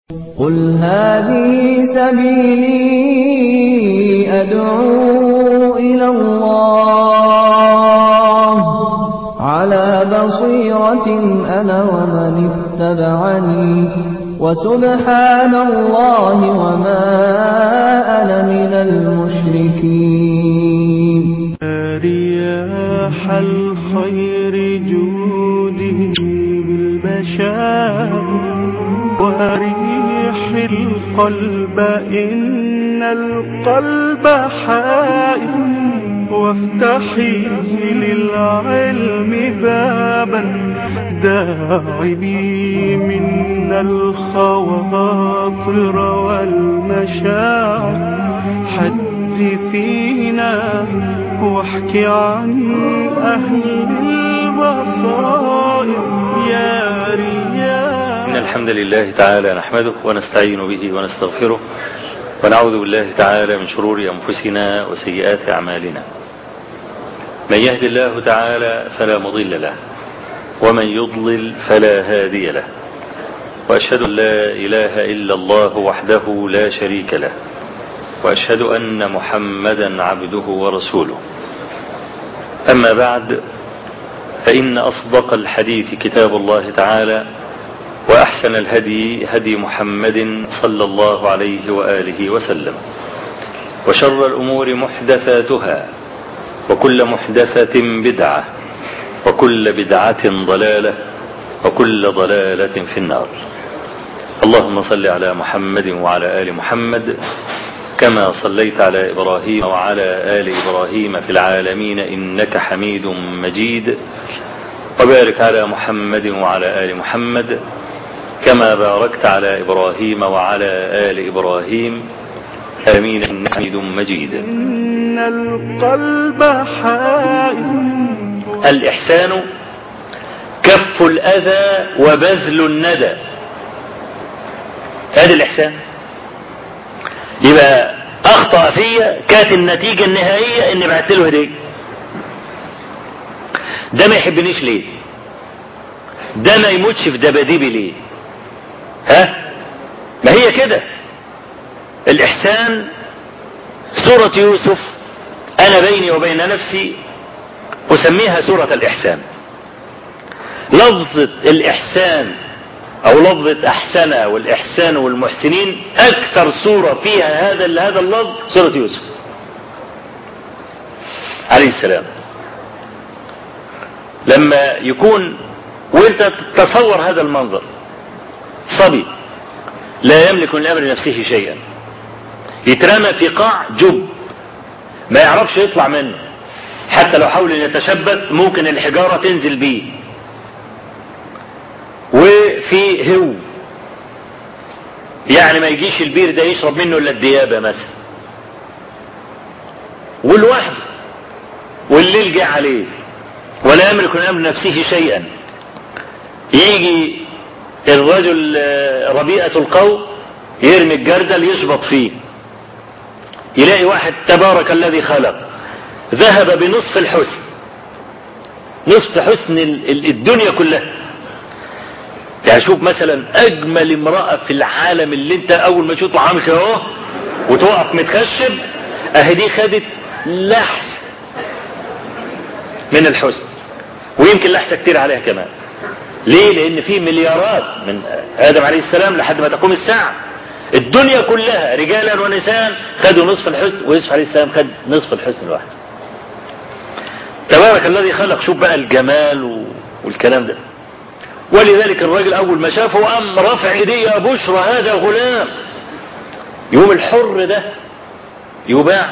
قل هذه سبيلي أدعو إلى الله على بصيرة أنا ومن اتبعني وسبحان الله وما أنا من المشركين رياح الخير جودي بالبشار وريح القلب إن القلب حائر وافتحي للعلم بابا داعبي من الخواطر والمشاعر حدثينا واحكي عن أهل البصائر يا رياح إن الحمد لله تعالى نحمده ونستعين به ونستغفره ونعوذ بالله تعالى من شرور أنفسنا وسيئات أعمالنا من يهد الله تعالى فلا مضل له ومن يضلل فلا هادي له وأشهد أن لا إله إلا الله وحده لا شريك له وأشهد أن محمدا عبده ورسوله أما بعد فإن أصدق الحديث كتاب الله تعالى وأحسن الهدي هدي محمد صلى الله عليه وآله وسلم وشر الأمور محدثاتها وكل محدثة بدعة وكل بدعة ضلالة وكل ضلالة في النار اللهم صل على محمد وعلى آل محمد كما صليت على إبراهيم وعلى آل إبراهيم في العالمين إنك حميد مجيد وبارك على محمد وعلى آل محمد كما باركت على إبراهيم وعلى آل إبراهيم آمين إنك حميد مجيد إن القلب حائر الإحسان كف الأذى وبذل الندى هذا الإحسان يبقى أخطأ فيا كانت النتيجة النهائية إني بعت له هدية ده ما يحبنيش ليه ده ما يموتش في دباديبي ليه ها ما هي كده الإحسان سورة يوسف أنا بيني وبين نفسي أسميها سورة الإحسان لفظة الإحسان أو لفظة أحسن والإحسان والمحسنين أكثر سورة فيها هذا هذا اللفظ سورة يوسف عليه السلام لما يكون وانت تصور هذا المنظر صبي لا يملك من امر نفسه شيئا يترمى في قاع جب ما يعرفش يطلع منه حتى لو حاول ان يتشبث ممكن الحجارة تنزل بيه وفي هو يعني ما يجيش البير ده يشرب منه الا الديابة مثلا والوحده والليل جه عليه ولا يملك من امر نفسه شيئا يجي الرجل ربيئة القوم يرمي الجردل يشبط فيه يلاقي واحد تبارك الذي خلق ذهب بنصف الحسن نصف حسن الدنيا كلها يعني شوف مثلا اجمل امرأة في العالم اللي انت اول ما تشوفه عامل كده اهو وتقف متخشب اهي دي خدت لحس من الحسن ويمكن لحسة كتير عليها كمان ليه لان في مليارات من ادم عليه السلام لحد ما تقوم الساعة الدنيا كلها رجالا ونساء خدوا نصف الحسن ويوسف عليه السلام خد نصف الحسن الواحد تبارك الذي خلق شوف بقى الجمال والكلام ده ولذلك الراجل اول ما شافه قام رافع ايديه يا بشرى هذا غلام يوم الحر ده يباع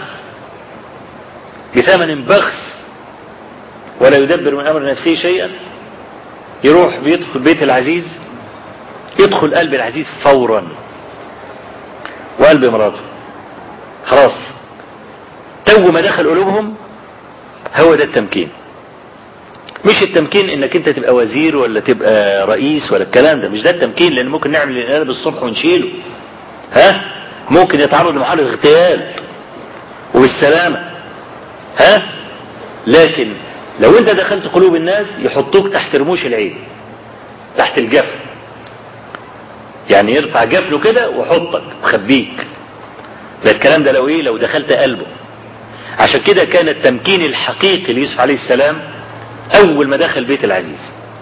بثمن بخس ولا يدبر من امر نفسه شيئا يروح بيدخل بيت العزيز يدخل قلب العزيز فورا وقلب مراته خلاص تو ما دخل قلوبهم هو ده التمكين مش التمكين انك انت تبقى وزير ولا تبقى رئيس ولا الكلام ده مش ده التمكين لان ممكن نعمل الانقلاب الصبح ونشيله ها ممكن يتعرض لمحاولة اغتيال وبالسلامة ها لكن لو انت دخلت قلوب الناس يحطوك تحت رموش العين تحت الجف يعني يرفع جفله كده وحطك مخبيك ده الكلام ده لو ايه لو دخلت قلبه عشان كده كان التمكين الحقيقي ليوسف عليه السلام اول ما دخل بيت العزيز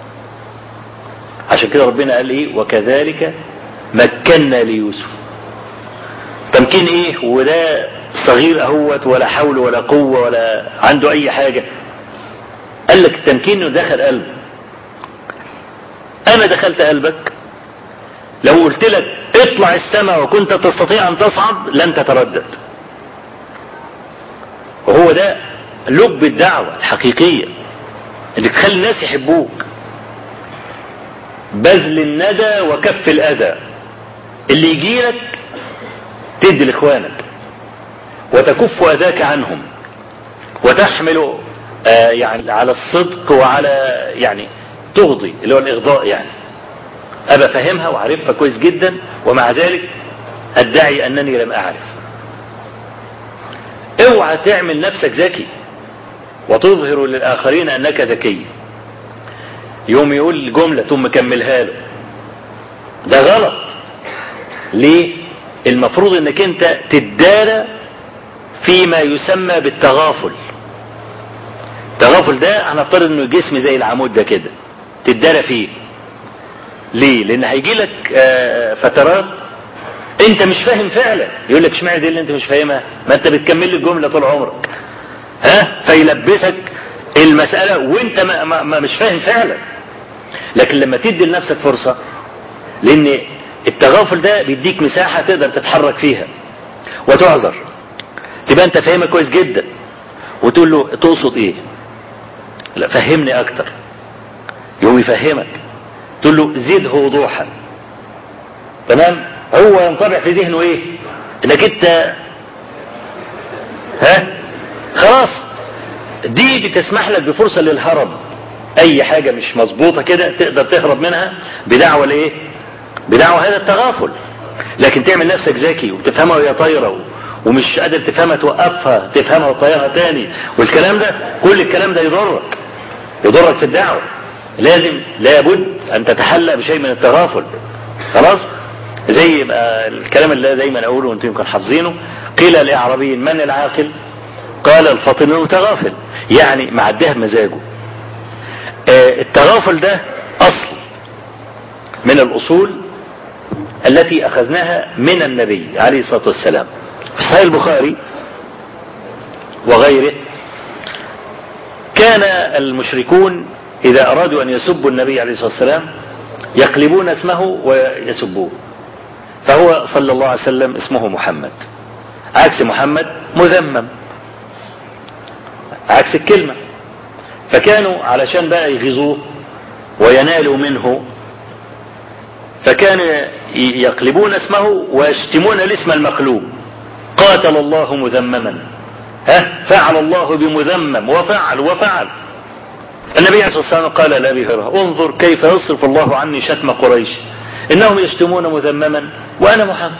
عشان كده ربنا قال ايه وكذلك مكنا ليوسف تمكين ايه وده صغير اهوت ولا حول ولا قوة ولا عنده اي حاجة قال لك التمكين انه دخل قلبه انا دخلت قلبك لو قلت لك اطلع السماء وكنت تستطيع ان تصعد لن تتردد وهو ده لب الدعوة الحقيقية انك تخلي الناس يحبوك بذل الندى وكف الاذى اللي يجي لك تدي لاخوانك وتكف اذاك عنهم وتحمل آه يعني على الصدق وعلى يعني تغضي اللي هو الاغضاء يعني ابى فاهمها وعارفها كويس جدا ومع ذلك ادعي انني لم اعرف اوعى تعمل نفسك ذكي وتظهر للاخرين انك ذكي يوم يقول جملة ثم كملها له ده غلط ليه المفروض انك انت تدارى فيما يسمى بالتغافل التغافل ده هنفترض انه جسم زي العمود ده كده تدارى فيه ليه لان هيجي لك فترات انت مش فاهم فعلا يقول لك اشمعنى دي اللي انت مش فاهمها ما انت بتكمل لي الجمله طول عمرك ها فيلبسك المساله وانت ما ما ما مش فاهم فعلا لكن لما تدي لنفسك فرصه لان التغافل ده بيديك مساحه تقدر تتحرك فيها وتعذر تبقى انت فاهمها كويس جدا وتقول له تقصد ايه لا فهمني اكتر يقوم يفهمك تقول له زده وضوحا تمام هو ينطبع في ذهنه ايه انك انت ها خلاص دي بتسمح لك بفرصة للهرب اي حاجة مش مظبوطة كده تقدر تهرب منها بدعوة لايه بدعوة هذا التغافل لكن تعمل نفسك ذكي وتفهمها وهي طايرة ومش قادر تفهمها توقفها تفهمها وتطيرها تاني والكلام ده كل الكلام ده يضرك يضرك في الدعوة لازم لابد ان تتحلى بشيء من التغافل خلاص زي يبقى الكلام اللي دايما اقوله وانتم يمكن حافظينه قيل لاعرابي من العاقل قال الفاطن المتغافل يعني معديها بمزاجه آه التغافل ده اصل من الاصول التي اخذناها من النبي عليه الصلاه والسلام في صحيح البخاري وغيره كان المشركون إذا أرادوا أن يسبوا النبي عليه الصلاة والسلام يقلبون اسمه ويسبوه فهو صلى الله عليه وسلم اسمه محمد عكس محمد مذمم عكس الكلمة فكانوا علشان بقى يغيظوه وينالوا منه فكانوا يقلبون اسمه ويشتمون الاسم المقلوب قاتل الله مذمما ها فعل الله بمذمم وفعل وفعل النبي عليه الصلاة والسلام قال لأبي هريرة انظر كيف يصرف الله عني شتم قريش إنهم يشتمون مذمما وأنا محمد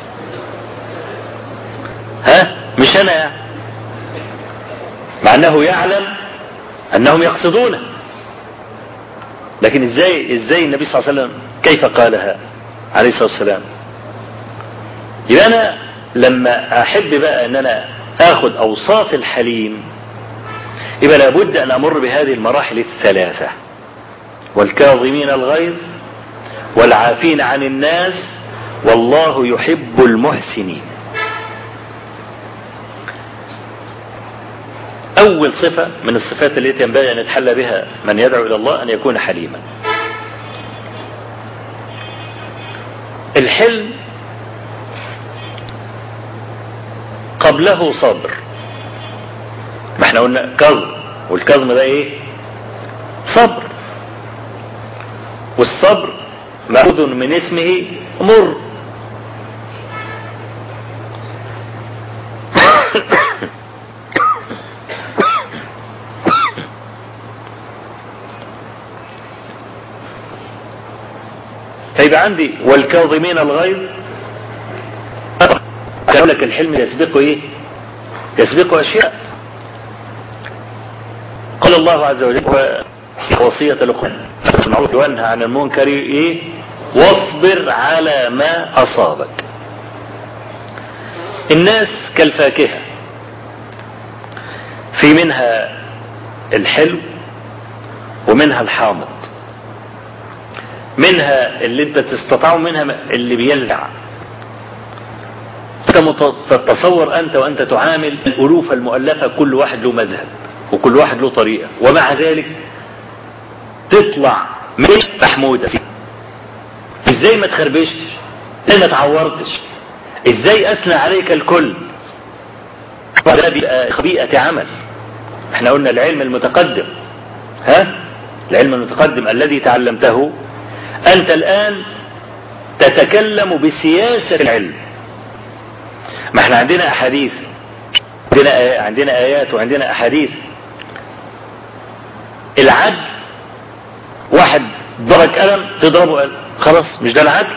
ها مش أنا يعني مع أنه يعلم أنهم يقصدونه لكن إزاي إزاي النبي صلى الله عليه وسلم كيف قالها عليه الصلاة والسلام يبقى أنا لما أحب بقى أن أنا آخذ أوصاف الحليم يبقى لابد أن أمر بهذه المراحل الثلاثة والكاظمين الغيظ والعافين عن الناس والله يحب المحسنين أول صفة من الصفات التي ينبغي أن يتحلى بها من يدعو إلى الله أن يكون حليما الحلم قبله صبر ما احنا قلنا كظم والكظم ده ايه صبر والصبر مأخوذ من اسمه مر فيبقى عندي والكاظمين الغيظ قال لك الحلم يسبقه ايه يسبقه اشياء قال الله عز وجل وصية لقمان المعروف وانهى عن المنكر ايه واصبر على ما أصابك الناس كالفاكهة في منها الحلو ومنها الحامض منها اللي انت تستطيع منها اللي بيلدع فتصور انت وانت تعامل الالوف المؤلفة كل واحد له مذهب وكل واحد له طريقة ومع ذلك تطلع من محمودة ازاي ما تخربشتش ازاي ما تعورتش ازاي اثنى عليك الكل ده بيبقى بيئة عمل احنا قلنا العلم المتقدم ها العلم المتقدم الذي تعلمته انت الان تتكلم بسياسة العلم ما احنا عندنا احاديث عندنا عندنا ايات وعندنا احاديث العدل واحد ضرك قلم تضربه قلم خلاص مش ده العدل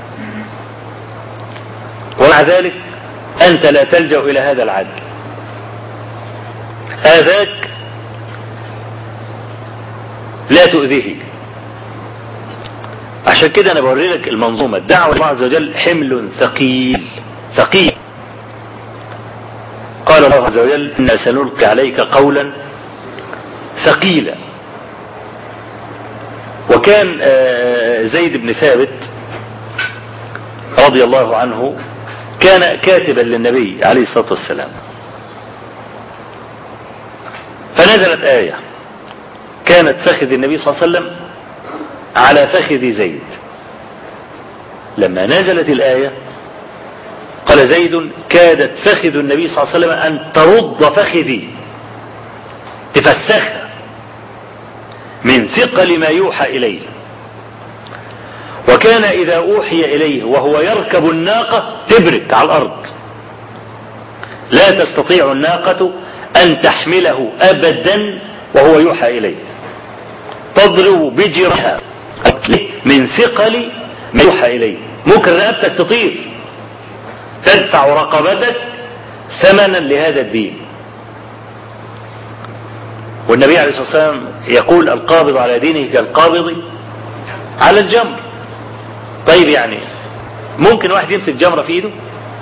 ومع ذلك انت لا تلجأ الى هذا العدل آذاك لا تؤذيه عشان كده انا بوري لك المنظومة الدعوة الله عز وجل حمل ثقيل ثقيل قال الله عز وجل إنا سنلقي عليك قولا ثقيلا وكان زيد بن ثابت رضي الله عنه كان كاتبا للنبي عليه الصلاة والسلام فنزلت آية كانت فخذ النبي صلى الله عليه وسلم على فخذ زيد لما نزلت الآية قال زيد كادت فخذ النبي صلى الله عليه وسلم أن ترد فخذي تفسخها من ثقل ما يوحى إليه وكان إذا أوحي إليه وهو يركب الناقة تبرك على الأرض لا تستطيع الناقة أن تحمله أبدا وهو يوحى إليه تضرب بجرها من ثقل ما يوحى إليه ممكن رقبتك تطير تدفع رقبتك ثمنا لهذا الدين والنبي عليه الصلاة والسلام يقول القابض على دينه كالقابض على الجمر طيب يعني ممكن واحد يمسك جمرة في ايده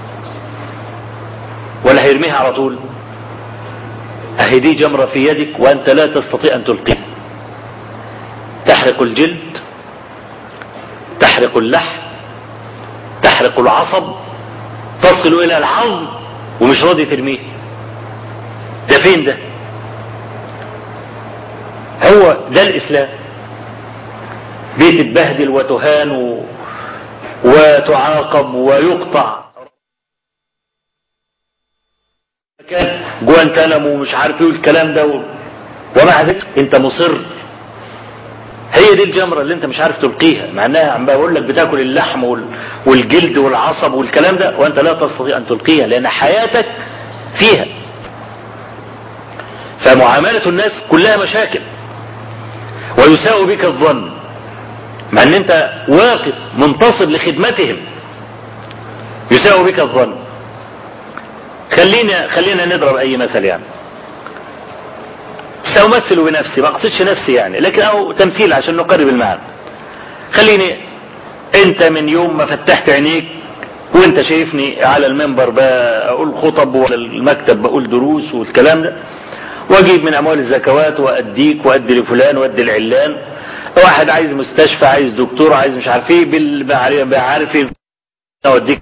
ولا هيرميها على طول اهي دي جمرة في يدك وانت لا تستطيع ان تلقيها تحرق الجلد تحرق اللحم تحرق العصب تصل الى العظم ومش راضي ترميه ده فين ده هو ده الاسلام دي تتبهدل وتهان و... وتعاقب ويقطع كان جوانتانامو ومش عارف ايه الكلام ده و... ومع ذلك انت مصر هي دي الجمرة اللي انت مش عارف تلقيها مع انها عم بقول لك بتاكل اللحم وال... والجلد والعصب والكلام ده وانت لا تستطيع ان تلقيها لان حياتك فيها فمعاملة الناس كلها مشاكل ويساء بك الظن مع ان انت واقف منتصب لخدمتهم يساء بك الظن خلينا خلينا نضرب اي مثل يعني سأمثل بنفسي ما اقصدش نفسي يعني لكن او تمثيل عشان نقرب المعنى خليني انت من يوم ما فتحت عينيك وانت شايفني على المنبر بقول خطب وعلى المكتب بقول دروس والكلام ده واجيب من اموال الزكوات واديك وادي لفلان وادي العلان واحد عايز مستشفى عايز دكتور عايز مش عارف ايه بعارف ايه اوديك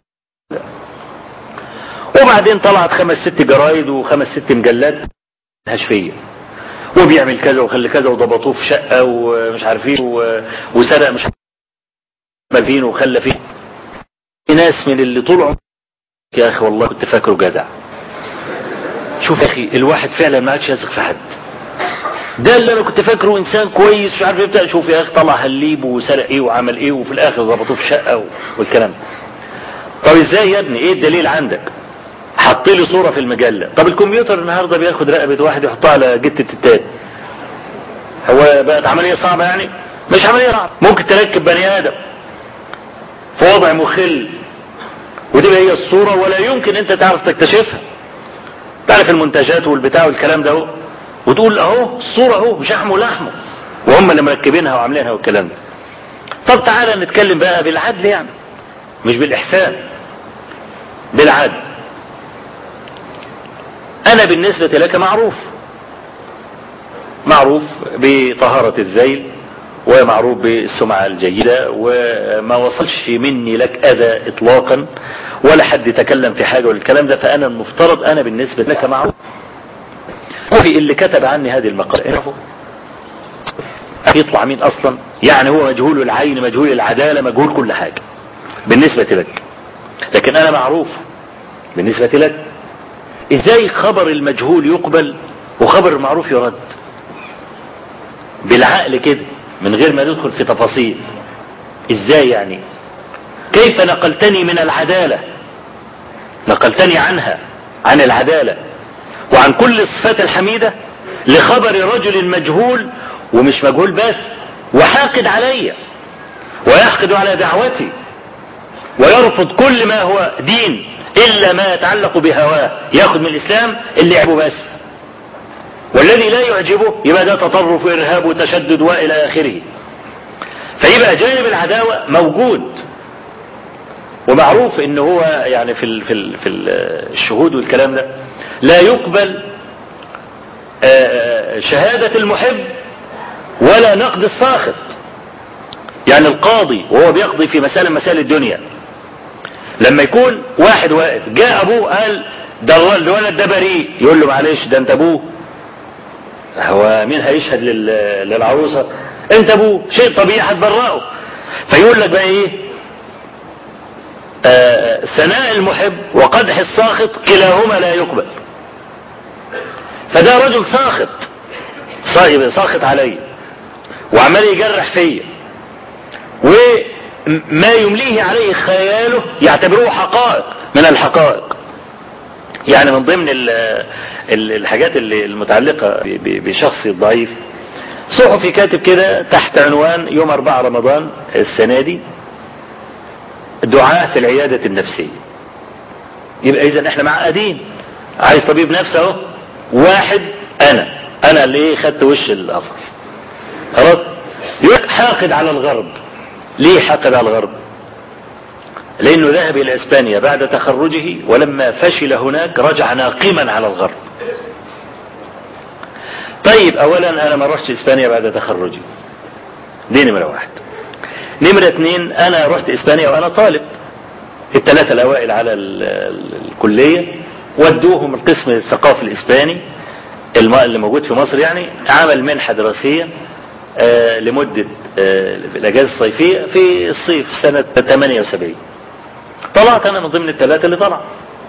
وبعدين طلعت خمس ست جرايد وخمس ست مجلات هشفيه وبيعمل كذا وخلي كذا وضبطوه في شقه ومش عارف ايه وسرق مش عارف فين وخلى فين في ناس من اللي طول يا اخي والله كنت فاكره جدع شوف يا اخي الواحد فعلا ما عادش يثق في حد ده اللي انا كنت فاكره انسان كويس مش عارف يبدا شوف يا اخي طلع هليب وسرق ايه وعمل ايه وفي الاخر ضبطوه في شقه والكلام طب ازاي يا ابني ايه الدليل عندك حط لي صوره في المجله طب الكمبيوتر النهارده بياخد رقبه واحد يحطها على جته التاني هو بقت عمليه صعبه يعني مش عمليه صعبه ممكن تركب بني ادم في وضع مخل ودي هي الصوره ولا يمكن انت تعرف تكتشفها تعرف المنتجات والبتاع والكلام ده اهو وتقول اهو الصورة اهو بشحمه ولحمه وهم اللي مركبينها وعاملينها والكلام ده طب تعالى نتكلم بقى بالعدل يعني مش بالإحسان بالعدل أنا بالنسبة لك معروف معروف بطهارة الذيل ومعروف بالسمعة الجيدة وما وصلش مني لك أذى إطلاقا ولا حد تكلم في حاجة والكلام ده فأنا المفترض أنا بالنسبة لك معروف وفي اللي كتب عني هذه المقالة يطلع مين أصلا يعني هو مجهول العين مجهول العدالة مجهول كل حاجة بالنسبة لك لكن أنا معروف بالنسبة لك إزاي خبر المجهول يقبل وخبر المعروف يرد بالعقل كده من غير ما ندخل في تفاصيل ازاي يعني كيف نقلتني من العدالة نقلتني عنها عن العدالة وعن كل الصفات الحميدة لخبر رجل مجهول ومش مجهول بس وحاقد علي ويحقد على دعوتي ويرفض كل ما هو دين إلا ما يتعلق بهواه ياخد من الإسلام اللي يعجبه بس والذي لا يعجبه يبقى ده تطرف وإرهاب وتشدد وإلى آخره فيبقى جانب العداوة موجود ومعروف ان هو يعني في ال في ال في ال الشهود والكلام ده لا يقبل شهادة المحب ولا نقد الساخط يعني القاضي وهو بيقضي في مسألة مسائل الدنيا لما يكون واحد واقف جاء ابوه قال ده الولد ده بريء يقول له معلش ده انت ابوه هو مين هيشهد للعروسة انت ابوه شيء طبيعي هتبرئه فيقول لك بقى ايه آه ثناء المحب وقدح الساخط كلاهما لا يقبل فده رجل ساخط ساخط علي وعمال يجرح فيا وما يمليه عليه خياله يعتبروه حقائق من الحقائق يعني من ضمن الحاجات اللي المتعلقة بشخصي الضعيف صحفي كاتب كده تحت عنوان يوم 4 رمضان السنة دي دعاء في العيادة النفسية يبقى اذا احنا معقدين عايز طبيب نفسي اهو واحد انا انا اللي ايه خدت وش القفص خلاص يقول حاقد على الغرب ليه حاقد على الغرب لانه ذهب الى اسبانيا بعد تخرجه ولما فشل هناك رجع ناقما على الغرب طيب اولا انا ما رحتش اسبانيا بعد تخرجي دي نمرة واحد نمرة اتنين انا رحت اسبانيا وانا طالب الثلاثة الاوائل على الكلية ودوهم القسم الثقافي الاسباني اللي موجود في مصر يعني عمل منحة دراسية آه لمدة آه الاجازة الصيفية في الصيف سنة 78 طلعت انا من ضمن الثلاثة اللي طلع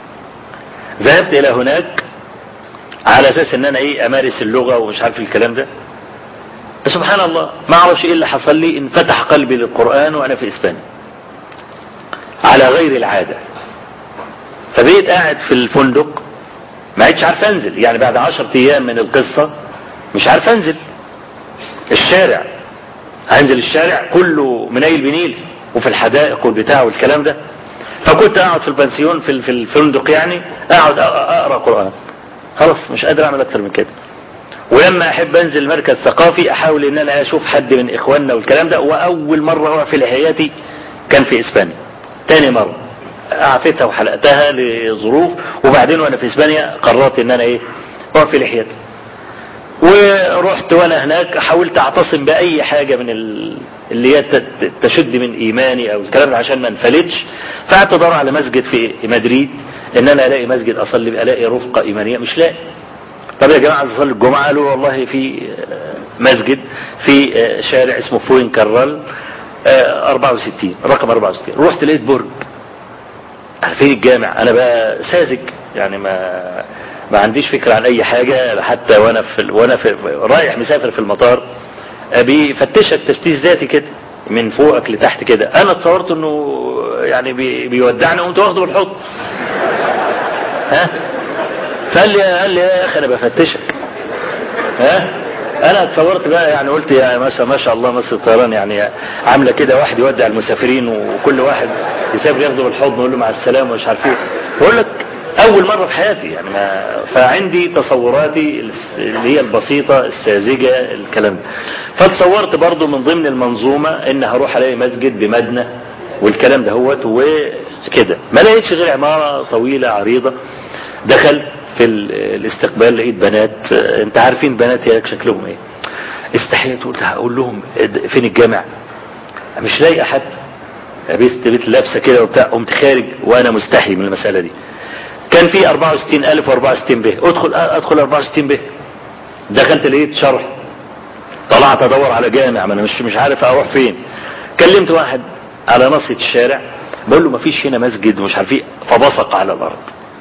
ذهبت الى هناك على اساس ان انا ايه امارس اللغة ومش عارف الكلام ده سبحان الله ما اعرفش ايه اللي حصل لي انفتح قلبي للقرآن وانا في اسبانيا على غير العادة فبقيت قاعد في الفندق ما عدتش عارف انزل يعني بعد عشر ايام من القصة مش عارف انزل الشارع هنزل الشارع كله منيل بنيل وفي الحدائق والبتاع والكلام ده فكنت اقعد في البنسيون في في الفندق يعني اقعد اقرا قران خلاص مش قادر اعمل اكتر من كده ولما احب انزل مركز ثقافي احاول ان انا اشوف حد من اخواننا والكلام ده واول مره اروح في لحياتي كان في اسبانيا تاني مره اعفتها وحلقتها لظروف وبعدين وانا في اسبانيا قررت ان انا ايه اروح في لحيتي ورحت وانا هناك حاولت اعتصم باي حاجة من اللي هي تشد من ايماني او الكلام ده عشان ما انفلتش فقعدت ادور على مسجد في مدريد ان انا الاقي مسجد اصلي الاقي رفقة ايمانية مش لاقي طب يا جماعة عايز اصلي الجمعة قالوا والله في مسجد في شارع اسمه فوين كرال 64 رقم 64 رحت لقيت برج فين الجامع انا بقى ساذج يعني ما ما عنديش فكرة عن اي حاجة حتى وانا في وانا في رايح مسافر في المطار بيفتشك تفتيش ذاتي كده من فوقك لتحت كده انا اتصورت انه يعني بي بيودعني وقمت واخده بالحضن ها فقال لي قال لي يا اخي انا بفتشك ها انا اتصورت بقى يعني قلت يا ما ما شاء الله مصر الطيران يعني عامله كده واحد يودع المسافرين وكل واحد يسافر ياخده بالحضن ويقول له مع السلامه ومش عارف ايه بقول لك اول مره في حياتي يعني ما فعندي تصوراتي الس- اللي هي البسيطه الساذجه الكلام ده فتصورت برضو من ضمن المنظومه ان هروح الاقي مسجد بمبنى والكلام ده هوت وكده ما لقيتش غير عماره طويله عريضه دخلت في ال- الاستقبال لقيت بنات آه، انت عارفين بنات يا شكلهم ايه استحيت قلت هقول لهم إد- فين الجامع مش لاقي حد لبست بيت لابسه كده وبتاع قمت خارج وانا مستحي من المساله دي كان في 64 الف و64 ب ادخل ادخل 64 ب دخلت لقيت شرح طلعت ادور على جامع ما انا مش مش عارف اروح فين كلمت واحد على ناصية الشارع بقول له ما فيش هنا مسجد ومش عارف ايه فبصق على الارض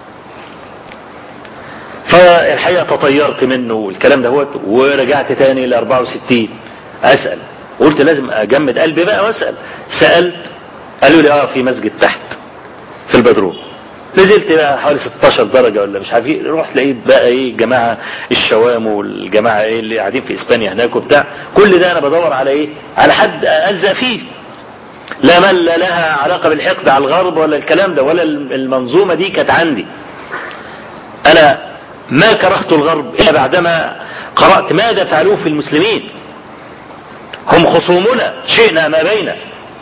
فالحقيقه تطيرت منه والكلام ده ورجعت تاني ل 64 اسال قلت لازم اجمد قلبي بقى واسال سالت قالوا لي اه في مسجد تحت في البدروم نزلت بقى حوالي 16 درجة ولا مش عارف ايه رحت لقيت بقى ايه جماعة الشوام والجماعة ايه اللي قاعدين في اسبانيا هناك وبتاع كل ده انا بدور على ايه على حد الزق فيه لا مل لها علاقة بالحقد على الغرب ولا الكلام ده ولا المنظومة دي كانت عندي انا ما كرهت الغرب الا بعدما قرأت ماذا فعلوه في المسلمين هم خصومنا شئنا ما بينا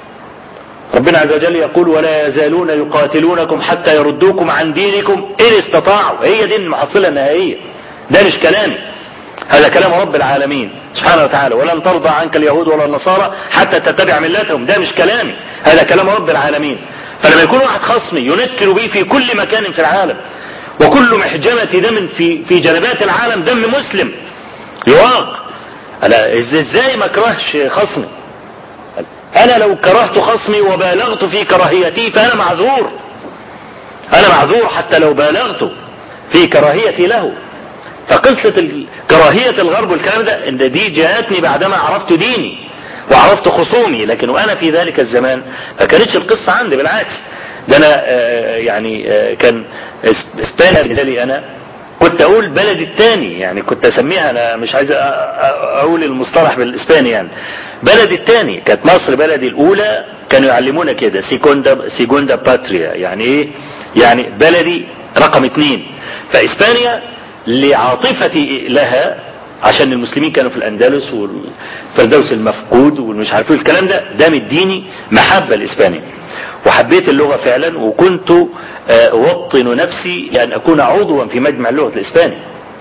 ربنا عز وجل يقول ولا يزالون يقاتلونكم حتى يردوكم عن دينكم إن استطاعوا هي دي المحصلة النهائية ده مش كلامي هذا كلام رب العالمين سبحانه وتعالى ولن ترضى عنك اليهود ولا النصارى حتى تتبع ملتهم ده مش كلامي هذا كلام رب العالمين فلما يكون واحد خصمي ينكر به في كل مكان في العالم وكل محجمة دم في في جنبات العالم دم مسلم يراق ألا ازاي ما اكرهش خصمي انا لو كرهت خصمي وبالغت في كراهيتي فانا معذور انا معذور حتى لو بالغت في كراهيتي له فقصة كراهية الغرب والكلام ده ان دي جاءتني بعدما عرفت ديني وعرفت خصومي لكن وانا في ذلك الزمان ما كانتش القصة عندي بالعكس ده انا آه يعني آه كان اسبانيا بالنسبه لي انا كنت اقول بلدي الثاني يعني كنت اسميها انا مش عايز اقول المصطلح بالاسباني يعني بلدي الثاني كانت مصر بلدي الاولى كانوا يعلمونا كده سيكوندا سيكوندا باتريا يعني ايه يعني بلدي رقم اثنين فاسبانيا لعاطفتي لها عشان المسلمين كانوا في الاندلس والفردوس المفقود والمش عارف الكلام ده ده مديني محبه لاسبانيا وحبيت اللغة فعلا وكنت أوطن نفسي لأن أكون عضوا في مجمع اللغة الإسباني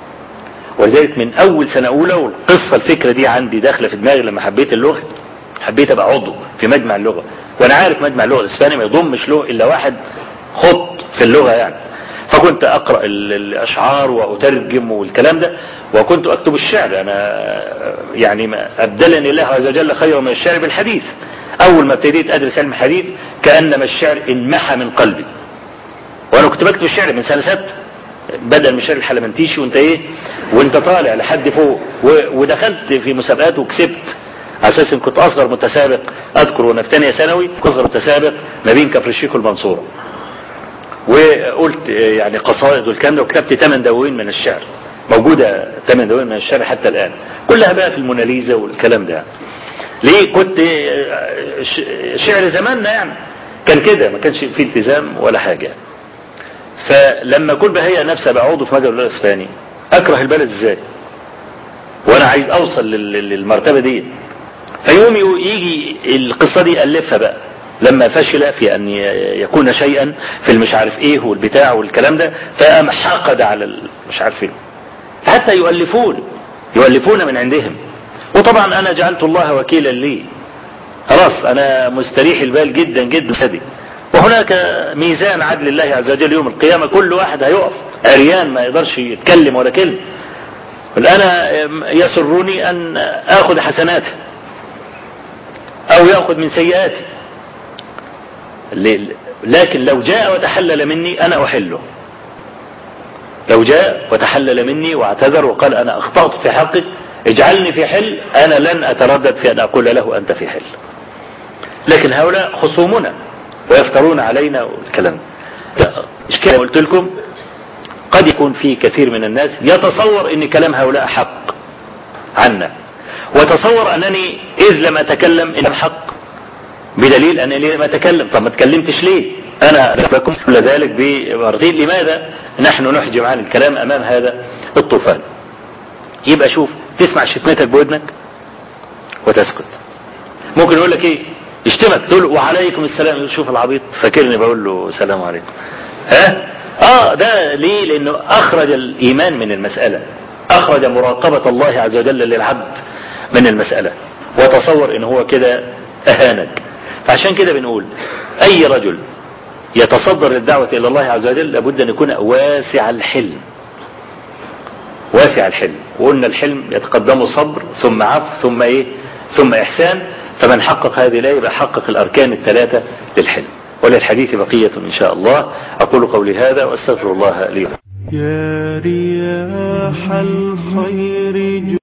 ولذلك من أول سنة أولى والقصة الفكرة دي عندي داخلة في دماغي لما حبيت اللغة حبيت أبقى عضو في مجمع اللغة وأنا عارف مجمع اللغة الإسباني ما يضمش له إلا واحد خط في اللغة يعني فكنت أقرأ الأشعار وأترجم والكلام ده وكنت أكتب الشعر أنا يعني ما أبدلني الله عز وجل خيرا من الشعر بالحديث اول ما ابتديت ادرس علم الحديث كانما الشعر انمحى من قلبي وانا كنت بكتب الشعر من سنه ست بدل من الشعر الحلمنتيشي وانت ايه وانت طالع لحد فوق ودخلت في مسابقات وكسبت على اساس ان كنت اصغر متسابق اذكر وانا في ثانيه ثانوي اصغر متسابق ما بين كفر الشيخ والمنصوره وقلت يعني قصائد والكلام ده وكتبت ثمان دواوين من الشعر موجوده ثمان دواوين من الشعر حتى الان كلها بقى في الموناليزا والكلام ده ليه كنت شعر زماننا يعني كان كده ما كانش فيه التزام ولا حاجة فلما كنت بهيئ نفسي ابقى عضو في مجلس اللغة الاسباني اكره البلد ازاي وانا عايز اوصل للمرتبة دي فيوم يجي القصة دي الفها بقى لما فشل في ان يكون شيئا في المش عارف ايه والبتاع والكلام ده فقام حقد على مش عارف ايه حتى يؤلفون يؤلفون من عندهم وطبعا انا جعلت الله وكيلا لي خلاص انا مستريح البال جدا جدا سدي وهناك ميزان عدل الله عز وجل يوم القيامة كل واحد هيقف عريان ما يقدرش يتكلم ولا كلمة انا يسرني ان اخذ حسناته او ياخذ من سيئاتي لكن لو جاء وتحلل مني انا احله لو جاء وتحلل مني واعتذر وقال انا اخطأت في حقك اجعلني في حل انا لن اتردد في ان اقول له انت في حل لكن هؤلاء خصومنا ويفترون علينا والكلام ده اشكال قلت لكم قد يكون في كثير من الناس يتصور ان كلام هؤلاء حق عنا وتصور انني اذ لم اتكلم ان حق بدليل انني لم اتكلم طب ما اتكلمتش ليه أنا لكم كل ذلك بمرتين لماذا نحن نحجم عن الكلام أمام هذا الطوفان يبقى شوف تسمع شتمتك بودنك وتسكت ممكن يقول لك ايه يشتمك تقول وعليكم السلام شوف العبيط فاكرني بقول له السلام عليكم ها اه ده ليه لانه اخرج الايمان من المسألة اخرج مراقبة الله عز وجل للعبد من المسألة وتصور ان هو كده اهانك فعشان كده بنقول اي رجل يتصدر للدعوة الى الله عز وجل لابد ان يكون واسع الحلم واسع الحلم وقلنا الحلم يتقدمه صبر ثم عفو ثم ايه ثم احسان فمن حقق هذه الايه يبقى حقق الاركان الثلاثه للحلم وللحديث بقيه ان شاء الله اقول قولي هذا واستغفر الله لي يا رياح الخير